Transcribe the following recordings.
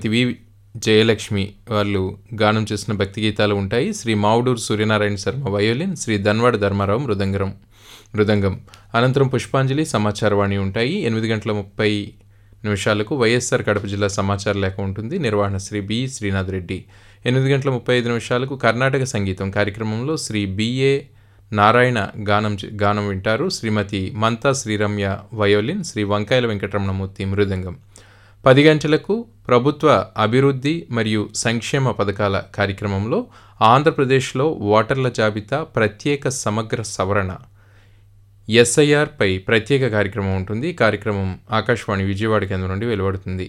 శ్రీమతి వి జయలక్ష్మి వాళ్ళు గానం చేసిన భక్తి గీతాలు ఉంటాయి శ్రీ మావుడూరు సూర్యనారాయణ శర్మ వయోలిన్ శ్రీ ధన్వాడ ధర్మారావు మృదంగరం మృదంగం అనంతరం పుష్పాంజలి సమాచారవాణి ఉంటాయి ఎనిమిది గంటల ముప్పై నిమిషాలకు వైఎస్ఆర్ కడప జిల్లా సమాచార లేఖ ఉంటుంది నిర్వహణ శ్రీ బి శ్రీనాథ్ రెడ్డి ఎనిమిది గంటల ముప్పై ఐదు నిమిషాలకు కర్ణాటక సంగీతం కార్యక్రమంలో శ్రీ బిఏ నారాయణ గానం చే- గానం వింటారు శ్రీమతి మంతా శ్రీరమ్య వయోలిన్ శ్రీ వంకాయల వెంకటరమణమూర్తి మృదంగం పది గంటలకు ప్రభుత్వ అభివృద్ధి మరియు సంక్షేమ పథకాల కార్యక్రమంలో ఆంధ్రప్రదేశ్లో ఓటర్ల జాబితా ప్రత్యేక సమగ్ర సవరణ ఎస్ఐఆర్ పై ప్రత్యేక కార్యక్రమం ఉంటుంది ఈ కార్యక్రమం ఆకాశవాణి విజయవాడ కేంద్రం నుండి వెలువడుతుంది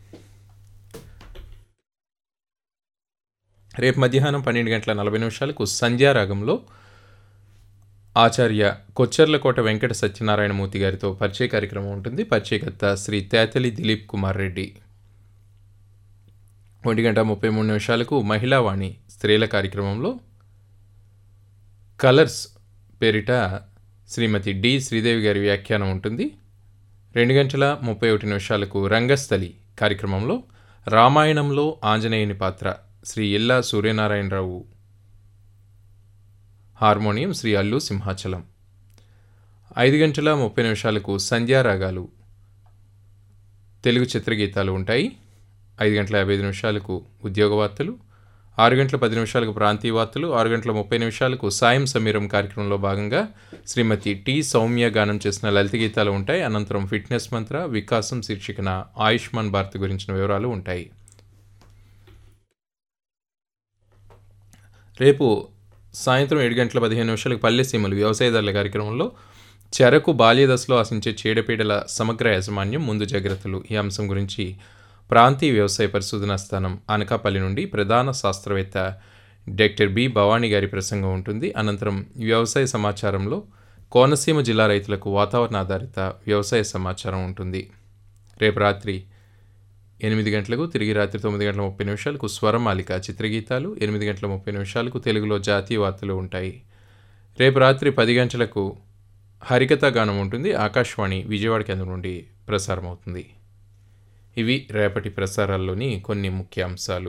రేపు మధ్యాహ్నం పన్నెండు గంటల నలభై నిమిషాలకు సంధ్యారాగంలో ఆచార్య కొచ్చర్లకోట వెంకట సత్యనారాయణమూర్తి గారితో పరిచయ కార్యక్రమం ఉంటుంది పరిచయకర్త శ్రీ తేతలి దిలీప్ కుమార్ రెడ్డి ఒంటి గంట ముప్పై మూడు నిమిషాలకు మహిళావాణి స్త్రీల కార్యక్రమంలో కలర్స్ పేరిట శ్రీమతి డి శ్రీదేవి గారి వ్యాఖ్యానం ఉంటుంది రెండు గంటల ముప్పై ఒకటి నిమిషాలకు రంగస్థలి కార్యక్రమంలో రామాయణంలో ఆంజనేయుని పాత్ర శ్రీ ఇల్లా సూర్యనారాయణరావు హార్మోనియం శ్రీ అల్లు సింహాచలం ఐదు గంటల ముప్పై నిమిషాలకు సంధ్యారాగాలు తెలుగు చిత్రగీతాలు ఉంటాయి ఐదు గంటల యాభై ఐదు నిమిషాలకు ఉద్యోగ వార్తలు ఆరు గంటల పది నిమిషాలకు ప్రాంతీయ వార్తలు ఆరు గంటల ముప్పై నిమిషాలకు సాయం సమీరం కార్యక్రమంలో భాగంగా శ్రీమతి టి సౌమ్య గానం చేసిన లలిత గీతాలు ఉంటాయి అనంతరం ఫిట్నెస్ మంత్ర వికాసం శీర్షికన ఆయుష్మాన్ భారత్ గురించిన వివరాలు ఉంటాయి రేపు సాయంత్రం ఏడు గంటల పదిహేను నిమిషాలకు పల్లె సీమలు వ్యవసాయదారుల కార్యక్రమంలో చెరకు బాల్య దశలో ఆశించే చీడపీడల సమగ్ర యాజమాన్యం ముందు జాగ్రత్తలు ఈ అంశం గురించి ప్రాంతీయ వ్యవసాయ పరిశోధనా స్థానం అనకాపల్లి నుండి ప్రధాన శాస్త్రవేత్త డాక్టర్ బి భవానీ గారి ప్రసంగం ఉంటుంది అనంతరం వ్యవసాయ సమాచారంలో కోనసీమ జిల్లా రైతులకు వాతావరణ ఆధారిత వ్యవసాయ సమాచారం ఉంటుంది రేపు రాత్రి ఎనిమిది గంటలకు తిరిగి రాత్రి తొమ్మిది గంటల ముప్పై నిమిషాలకు స్వరమాలిక చిత్రగీతాలు ఎనిమిది గంటల ముప్పై నిమిషాలకు తెలుగులో జాతీయ వార్తలు ఉంటాయి రేపు రాత్రి పది గంటలకు హరికథ గానం ఉంటుంది ఆకాశవాణి విజయవాడ కేంద్రం నుండి ప్రసారం అవుతుంది ఇవి రేపటి ప్రసారాల్లోని కొన్ని ముఖ్య అంశాలు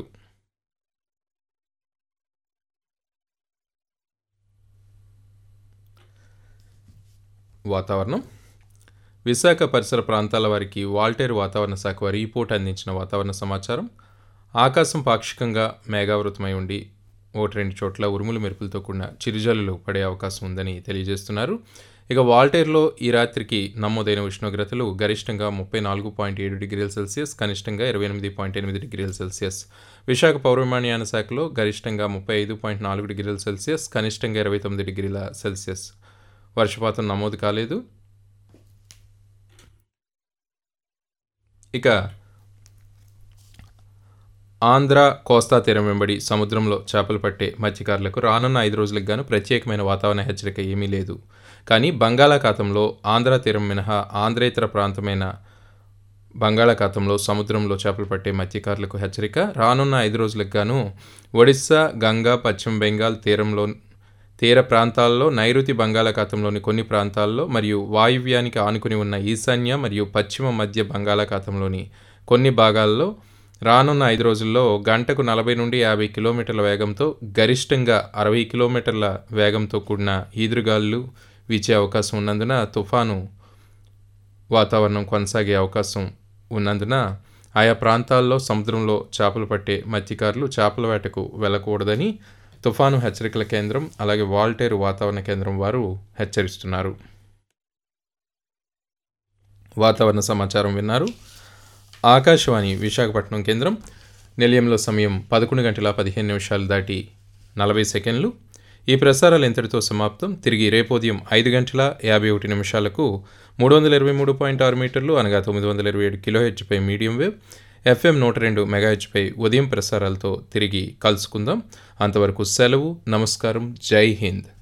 వాతావరణం విశాఖ పరిసర ప్రాంతాల వారికి వాల్టేర్ వాతావరణ శాఖ వారి ఈ పూట అందించిన వాతావరణ సమాచారం ఆకాశం పాక్షికంగా మేఘావృతమై ఉండి ఒకటి రెండు చోట్ల ఉరుములు మెరుపులతో కూడిన చిరుజల్లులు పడే అవకాశం ఉందని తెలియజేస్తున్నారు ఇక వాల్టేర్లో ఈ రాత్రికి నమోదైన ఉష్ణోగ్రతలు గరిష్టంగా ముప్పై నాలుగు పాయింట్ ఏడు డిగ్రీల సెల్సియస్ కనిష్టంగా ఇరవై ఎనిమిది పాయింట్ ఎనిమిది డిగ్రీల సెల్సియస్ విశాఖ పౌర విమానయాన శాఖలో గరిష్టంగా ముప్పై ఐదు పాయింట్ నాలుగు డిగ్రీల సెల్సియస్ కనిష్టంగా ఇరవై తొమ్మిది డిగ్రీల సెల్సియస్ వర్షపాతం నమోదు కాలేదు ఇక ఆంధ్ర కోస్తా తీరం వెంబడి సముద్రంలో చేపలు పట్టే మత్స్యకారులకు రానున్న ఐదు రోజులకు గాను ప్రత్యేకమైన వాతావరణ హెచ్చరిక ఏమీ లేదు కానీ బంగాళాఖాతంలో ఆంధ్ర తీరం మినహా ఆంధ్రేతర ప్రాంతమైన బంగాళాఖాతంలో సముద్రంలో చేపలు పట్టే మత్స్యకారులకు హెచ్చరిక రానున్న ఐదు రోజులకు గాను ఒడిశా గంగా పశ్చిమ బెంగాల్ తీరంలో తీర ప్రాంతాల్లో నైరుతి బంగాళాఖాతంలోని కొన్ని ప్రాంతాల్లో మరియు వాయువ్యానికి ఆనుకుని ఉన్న ఈశాన్య మరియు పశ్చిమ మధ్య బంగాళాఖాతంలోని కొన్ని భాగాల్లో రానున్న ఐదు రోజుల్లో గంటకు నలభై నుండి యాభై కిలోమీటర్ల వేగంతో గరిష్టంగా అరవై కిలోమీటర్ల వేగంతో కూడిన ఈదురుగాలు వీచే అవకాశం ఉన్నందున తుఫాను వాతావరణం కొనసాగే అవకాశం ఉన్నందున ఆయా ప్రాంతాల్లో సముద్రంలో చేపలు పట్టే మత్స్యకారులు చేపల వేటకు వెళ్ళకూడదని తుఫాను హెచ్చరికల కేంద్రం అలాగే వాల్టేరు వాతావరణ కేంద్రం వారు హెచ్చరిస్తున్నారు వాతావరణ సమాచారం విన్నారు ఆకాశవాణి విశాఖపట్నం కేంద్రం నిలయంలో సమయం పదకొండు గంటల పదిహేను నిమిషాలు దాటి నలభై సెకండ్లు ఈ ప్రసారాలు ఇంతటితో సమాప్తం తిరిగి రేపు ఉదయం ఐదు గంటల యాభై ఒకటి నిమిషాలకు మూడు వందల ఇరవై మూడు పాయింట్ ఆరు మీటర్లు అనగా తొమ్మిది వందల ఇరవై ఏడు కిలో హెచ్పై మీడియం వేవ్ ఎఫ్ఎం నూట రెండు మెగాహెచ్పై ఉదయం ప్రసారాలతో తిరిగి కలుసుకుందాం అంతవరకు సెలవు నమస్కారం జై హింద్